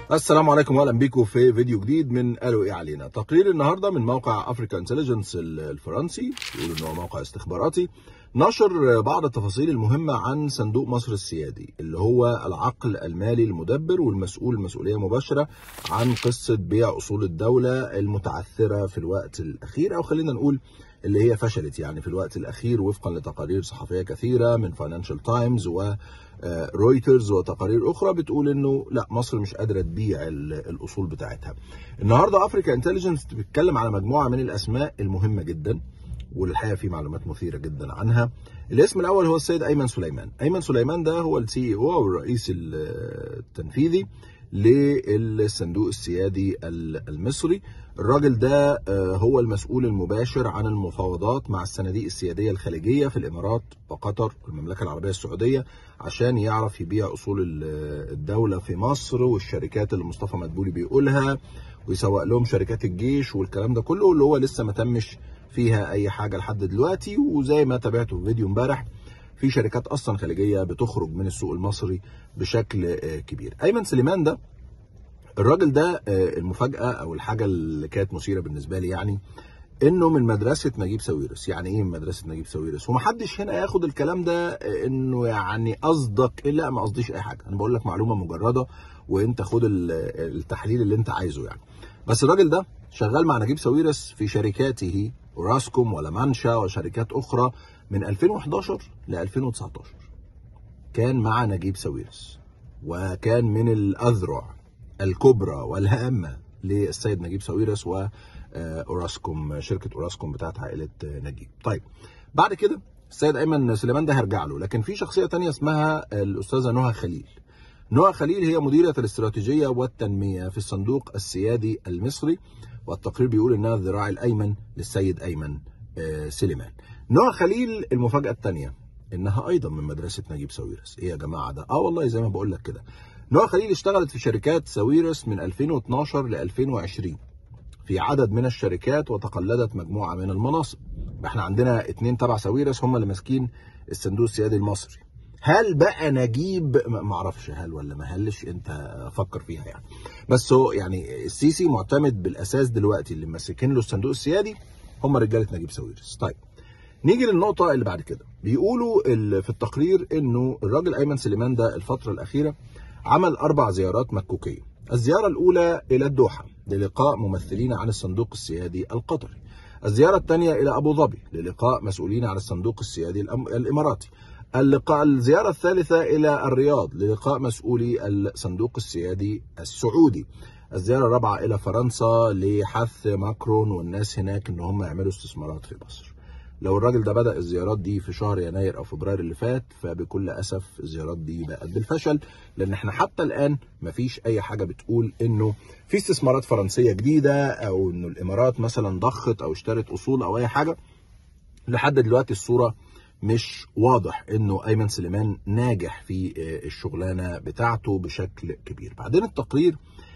السلام عليكم واهلا بيكم في فيديو جديد من قالوا ايه علينا تقرير النهارده من موقع افريكا انتليجنس الفرنسي بيقول ان هو موقع استخباراتي نشر بعض التفاصيل المهمه عن صندوق مصر السيادي اللي هو العقل المالي المدبر والمسؤول مسؤوليه مباشره عن قصه بيع اصول الدوله المتعثره في الوقت الاخير او خلينا نقول اللي هي فشلت يعني في الوقت الاخير وفقا لتقارير صحفيه كثيره من فاينانشال تايمز و رويترز وتقارير اخرى بتقول انه لا مصر مش قادره تبيع الاصول بتاعتها. النهارده افريكا انتليجنس بتتكلم على مجموعه من الاسماء المهمه جدا والحقيقه في معلومات مثيره جدا عنها. الاسم الاول هو السيد ايمن سليمان، ايمن سليمان ده هو السي او او الرئيس التنفيذي للصندوق السيادي المصري الراجل ده هو المسؤول المباشر عن المفاوضات مع الصناديق السيادية الخليجية في الإمارات وقطر والمملكة العربية السعودية عشان يعرف يبيع أصول الدولة في مصر والشركات اللي مصطفى مدبولي بيقولها ويسوق لهم شركات الجيش والكلام ده كله اللي هو لسه ما تمش فيها أي حاجة لحد دلوقتي وزي ما تابعته في فيديو امبارح في شركات اصلا خليجيه بتخرج من السوق المصري بشكل كبير ايمن سليمان ده الراجل ده المفاجاه او الحاجه اللي كانت مثيره بالنسبه لي يعني انه من مدرسه نجيب ساويرس يعني ايه من مدرسه نجيب ساويرس ومحدش هنا ياخد الكلام ده انه يعني قصدك إيه لا ما قصديش اي حاجه انا بقول لك معلومه مجرده وانت خد التحليل اللي انت عايزه يعني بس الراجل ده شغال مع نجيب ساويرس في شركاته وراسكوم ولا مانشا وشركات اخرى من 2011 ل 2019 كان مع نجيب ساويرس وكان من الاذرع الكبرى والهامه للسيد نجيب ساويرس واوراسكوم شركه اوراسكوم بتاعت عائله نجيب. طيب بعد كده السيد ايمن سليمان ده هرجع له لكن في شخصيه تانية اسمها الاستاذه نهى خليل. نهى خليل هي مديره الاستراتيجيه والتنميه في الصندوق السيادي المصري والتقرير بيقول انها الذراع الايمن للسيد ايمن سليمان. نوع خليل المفاجأة الثانية إنها أيضا من مدرسة نجيب ساويرس، إيه يا جماعة ده؟ آه والله زي ما بقول لك كده. نوع خليل اشتغلت في شركات ساويرس من 2012 ل 2020 في عدد من الشركات وتقلدت مجموعة من المناصب. احنا عندنا اتنين تبع ساويرس هم اللي ماسكين الصندوق السيادي المصري. هل بقى نجيب ما اعرفش هل ولا ما هلش انت فكر فيها يعني بس هو يعني السيسي معتمد بالاساس دلوقتي اللي ماسكين له الصندوق السيادي هم رجاله نجيب ساويرس طيب نيجي للنقطة اللي بعد كده بيقولوا في التقرير انه الراجل ايمن سليمان ده الفترة الاخيرة عمل اربع زيارات مكوكية الزيارة الاولى الى الدوحة للقاء ممثلين عن الصندوق السيادي القطري الزيارة الثانية الى ابو ظبي للقاء مسؤولين عن الصندوق السيادي الاماراتي اللقاء الزيارة الثالثة إلى الرياض للقاء مسؤولي الصندوق السيادي السعودي الزيارة الرابعة إلى فرنسا لحث ماكرون والناس هناك إن هم يعملوا استثمارات في مصر لو الراجل ده بدأ الزيارات دي في شهر يناير أو فبراير اللي فات فبكل أسف الزيارات دي بقت بالفشل لأن احنا حتى الآن مفيش أي حاجة بتقول إنه في استثمارات فرنسية جديدة أو إنه الإمارات مثلا ضخت أو اشترت أصول أو أي حاجة لحد دلوقتي الصورة مش واضح انه ايمن سليمان ناجح في الشغلانه بتاعته بشكل كبير بعدين التقرير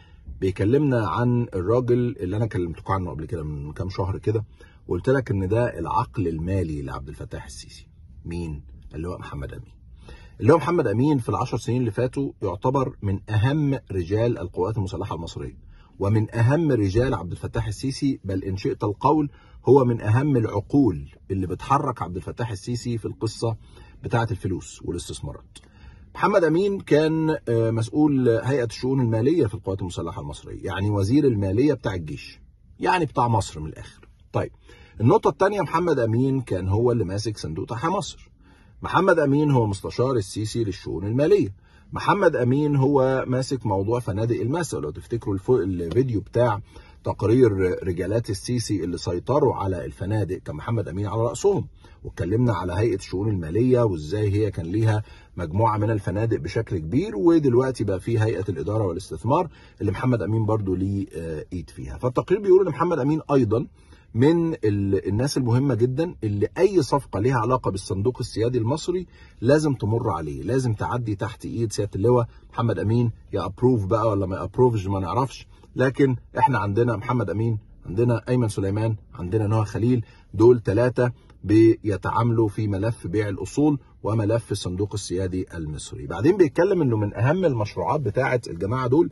بيكلمنا عن الراجل اللي انا كلمتكم عنه قبل كده من كام شهر كده وقلت لك ان ده العقل المالي لعبد الفتاح السيسي مين اللي هو محمد امين اللي هو محمد امين في العشر سنين اللي فاتوا يعتبر من اهم رجال القوات المسلحه المصريه ومن اهم رجال عبد الفتاح السيسي بل ان شئت القول هو من اهم العقول اللي بتحرك عبد الفتاح السيسي في القصه بتاعه الفلوس والاستثمارات. محمد امين كان مسؤول هيئه الشؤون الماليه في القوات المسلحه المصريه، يعني وزير الماليه بتاع الجيش. يعني بتاع مصر من الاخر. طيب النقطه الثانيه محمد امين كان هو اللي ماسك صندوق تحيا مصر. محمد امين هو مستشار السيسي للشؤون الماليه. محمد امين هو ماسك موضوع فنادق الماسة لو تفتكروا الفيديو بتاع تقرير رجالات السيسي اللي سيطروا على الفنادق كان محمد امين على راسهم واتكلمنا على هيئه الشؤون الماليه وازاي هي كان ليها مجموعه من الفنادق بشكل كبير ودلوقتي بقى في هيئه الاداره والاستثمار اللي محمد امين برضو ليه ايد فيها فالتقرير بيقول ان محمد امين ايضا من الناس المهمة جدا اللي أي صفقة ليها علاقة بالصندوق السيادي المصري لازم تمر عليه لازم تعدي تحت إيد سيادة اللواء محمد أمين يا أبروف بقى ولا ما أبروفش ما نعرفش لكن إحنا عندنا محمد أمين عندنا أيمن سليمان عندنا نوح خليل دول ثلاثة بيتعاملوا في ملف بيع الأصول وملف الصندوق السيادي المصري بعدين بيتكلم انه من اهم المشروعات بتاعه الجماعه دول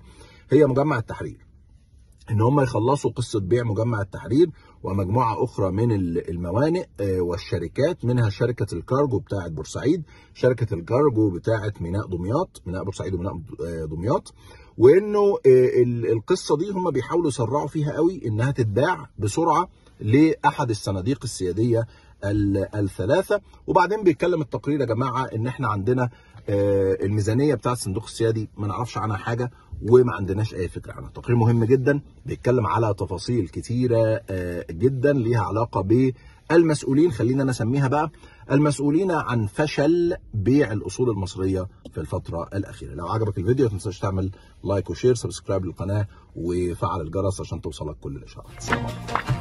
هي مجمع التحرير ان هم يخلصوا قصه بيع مجمع التحرير ومجموعه اخرى من الموانئ والشركات منها شركه الكارجو بتاعه بورسعيد شركه الكارجو بتاعه ميناء دمياط ميناء بورسعيد وميناء دمياط وانه القصه دي هم بيحاولوا يسرعوا فيها قوي انها تتباع بسرعه لاحد الصناديق السياديه الثلاثه وبعدين بيتكلم التقرير يا جماعه ان احنا عندنا الميزانيه بتاعه الصندوق السيادي ما نعرفش عنها حاجه وما عندناش اي فكره عنها تقرير مهم جدا بيتكلم على تفاصيل كتيره جدا ليها علاقه بالمسؤولين خلينا نسميها بقى المسؤولين عن فشل بيع الاصول المصريه في الفتره الاخيره لو عجبك الفيديو ما تنساش تعمل لايك وشير سبسكرايب للقناه وفعل الجرس عشان توصلك كل الاشعارات